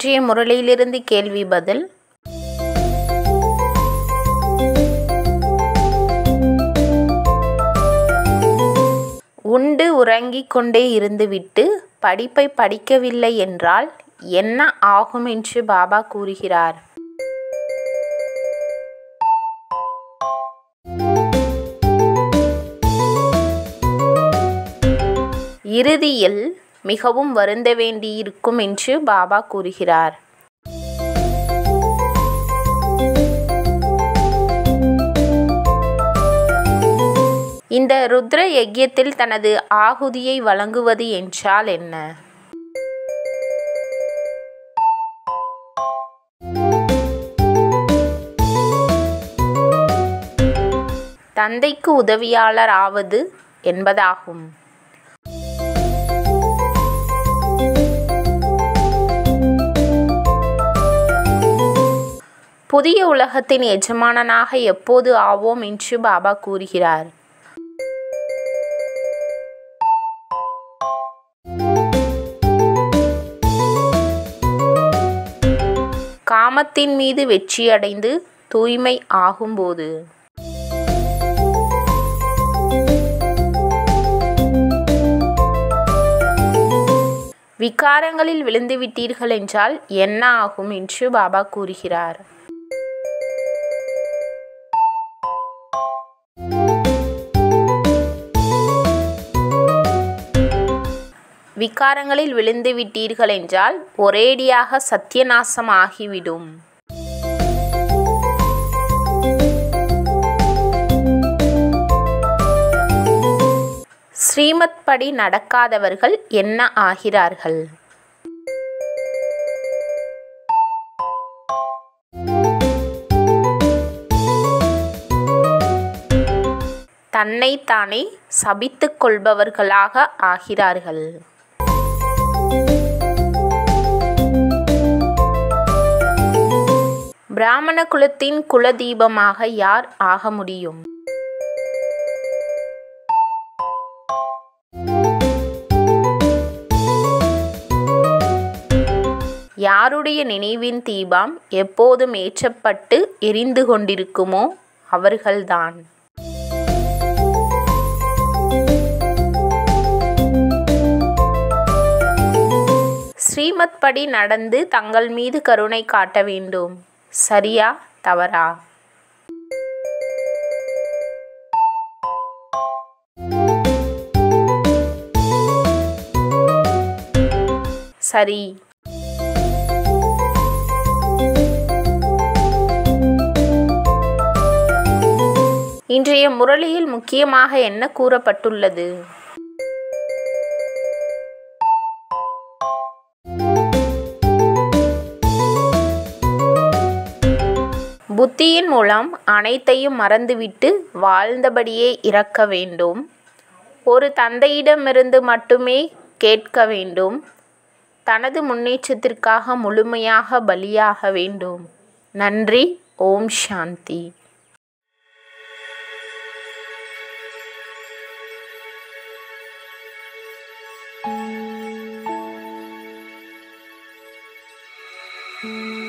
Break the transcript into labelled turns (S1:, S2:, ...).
S1: இன்றைய முரளியிலிருந்து கேள்வி பதில் உண்டு உறங்கிக் கொண்டே இருந்துவிட்டு படிப்பை படிக்கவில்லை என்றால் என்ன ஆகும் என்று பாபா கூறுகிறார் இறுதியில் மிகவும் வருந்த வேண்டியிருக்கும் என்று பாபா கூறுகிறார் இந்த ருத்ர யஜ்யத்தில் தனது ஆகுதியை வழங்குவது என்றால் என்ன தந்தைக்கு உதவியாளர் ஆவது என்பதாகும் புதிய உலகத்தின் எஜமானனாக எப்போது ஆவோம் என்று பாபா கூறுகிறார் காமத்தின் மீது வெற்றியடைந்து தூய்மை ஆகும்போது விகாரங்களில் விழுந்து விட்டீர்கள் என்றால் என்ன ஆகும் என்று பாபா கூறுகிறார் விகாரங்களில் விழுந்து விட்டீர்கள் என்றால் ஒரேடியாக சத்தியநாசம் ஆகிவிடும் ஸ்ரீமத் படி நடக்காதவர்கள் என்ன ஆகிறார்கள் தன்னைத்தானே சபித்துக் கொள்பவர்களாக ஆகிறார்கள் பிராமண குலத்தின் குலதீபமாக யார் ஆக முடியும் யாருடைய நினைவின் தீபம் எப்போதும் ஏற்றப்பட்டு எரிந்து கொண்டிருக்குமோ அவர்கள்தான் ஸ்ரீமத் படி நடந்து தங்கள் மீது கருணை காட்ட வேண்டும் சரியா தவறா சரி இன்றைய முரளியில் முக்கியமாக என்ன கூறப்பட்டுள்ளது புத்தியின் மூலம் அனைத்தையும் மறந்துவிட்டு வாழ்ந்தபடியே இறக்க வேண்டும் ஒரு தந்தையிடமிருந்து மட்டுமே கேட்க வேண்டும் தனது முன்னேற்றத்திற்காக முழுமையாக பலியாக வேண்டும் நன்றி ஓம் சாந்தி
S2: thank you